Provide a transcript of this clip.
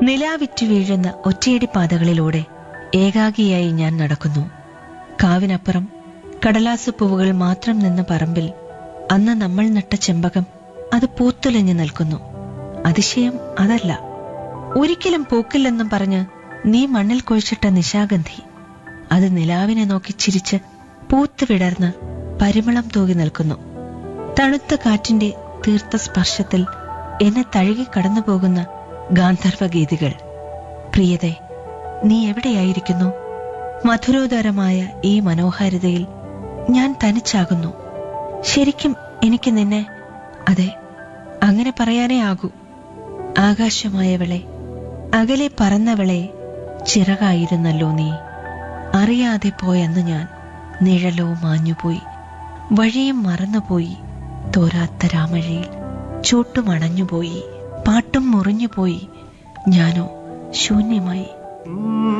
നിലാവിറ്റു വീഴുന്ന ഒറ്റയടി പാതകളിലൂടെ ഏകാഗിയായി ഞാൻ നടക്കുന്നു കാവിനപ്പുറം കടലാസ് പൂവുകൾ മാത്രം നിന്ന പറമ്പിൽ അന്ന് നമ്മൾ നട്ട ചെമ്പകം അത് പൂത്തുലഞ്ഞു നിൽക്കുന്നു അതിശയം അതല്ല ഒരിക്കലും പൂക്കില്ലെന്നും പറഞ്ഞ് നീ മണ്ണിൽ കുഴിച്ചിട്ട നിശാഗന്ധി അത് നിലാവിനെ നോക്കി ചിരിച്ച് പൂത്ത് വിടർന്ന് പരിമളം തൂകി നിൽക്കുന്നു തണുത്ത കാറ്റിന്റെ തീർത്ത സ്പർശത്തിൽ എന്നെ തഴുകി കടന്നു പോകുന്ന ഗാന്ധർവഗീതികൾ പ്രിയതെ നീ എവിടെയായിരിക്കുന്നു മധുരോദരമായ ഈ മനോഹാരിതയിൽ ഞാൻ തനിച്ചാകുന്നു ശരിക്കും എനിക്ക് നിന്നെ അതെ അങ്ങനെ പറയാനേ ആകൂ ആകാശമായവളെ അകലെ പറന്നവളെ ചിറകായിരുന്നല്ലോ നീ അറിയാതെ പോയെന്ന് ഞാൻ നിഴലോ മാഞ്ഞുപോയി വഴിയും മറന്നുപോയി തോരാത്ത രാമഴയിൽ ചൂട്ടുമണഞ്ഞുപോയി പാട്ടും മുറിഞ്ഞുപോയി ഞാനോ ശൂന്യമായി